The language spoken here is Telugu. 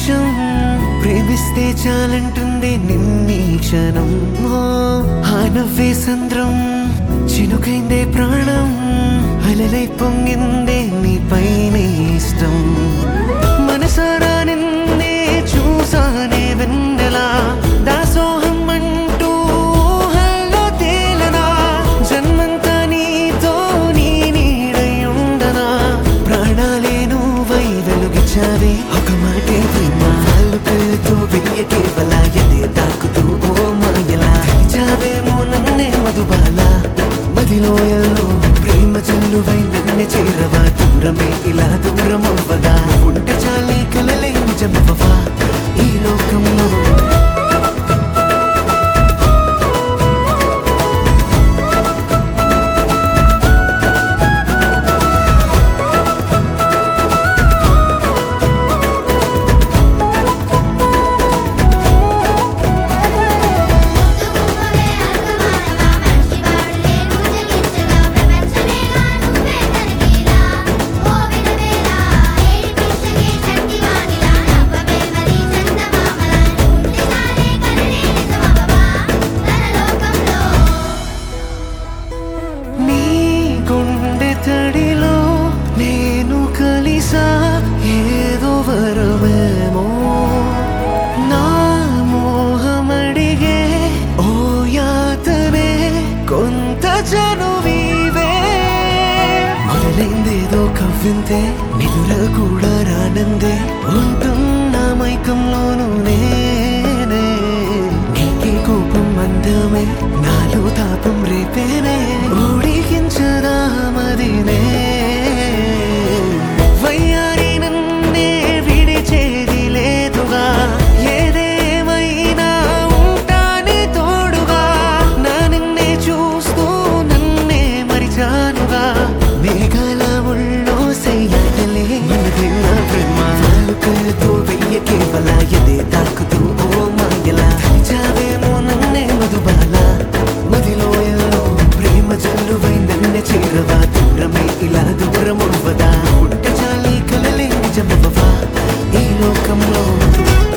నిమిషం ప్రేమిస్తే చాలంటుంది నిన్నీ క్షణం ఓ, ఆ నవ్వే సంద్రం చినుకైందే ప్రాణం అలలై పొంగిందే నీపైనే ఇష్టం మనసారా నిన్నే చూసానే వెన్నెలా దాసోహం అంటూ ఊహల్లో తేలనా జన్మంతా నీతో నీ నీడై ఉండనా ప్రాణాలే నువ్వై వెలుగిచ్చావే ఒక మాటే ప్రేమ అల్లుకలతో వెయ్య కేవలాయదే తాకుతూ ఓ మాయలా చావేమో నన్నే మధుబాల మదిలో ఎల్లో ప్రేమ చల్లువై నన్నే చేరవా దూరమే ఇలా దూరం అవ్వదా ఉంటే చాలే కలలే నిజమవ్వవా ఈ లోకంలో నువ్వే అర్థమానవా మనిషి వాడులే నువ్వు జగించగా ప్రపంచమేగా నువ్వే తరిగేలా ఓ వినవేలా ఏడిపించగే చంటివానిలా నవ్వవే మరి చందమామలా ఉంటే చాలే కలలే నిజమవ్వవా తన లోకంలో నీ గుండె తడిలో నేను కలిసా ఏదో వరమేమో నా మోహమడిగే ఓ యాతనే కొంత చనువీవే మొదలైందేదో కవ్వింతే నిదుర కూడా రానందే ఉంటున్న మైకంలోనూ నేనే నీకే కోపం అందమే నాలో తాపం రేపేనే ఊడికించదా మదినే వయ్యారి నన్నే విడిచేది లేదుగా ఏదేమైనా ఉంటానే తోడుగా నా నిన్నే చూస్తూ నన్నే మరిచానుగా మేఘాల ముళ్ళో సయ్యాటలే మనదే నా ప్రేమ నాలుకలతో వెయ్య కేవల ఎదే తాకుతూ ఓ మాయలా చావేమో నన్నే మధుబాల మదిలో ఎల్లో ప్రేమ జల్లువై నన్నే చేరవా దూరమే ఇలా దూరం అవ్వదా ఉంటే చాలే కలలే నిజమవ్వవా ఈ లోకంలో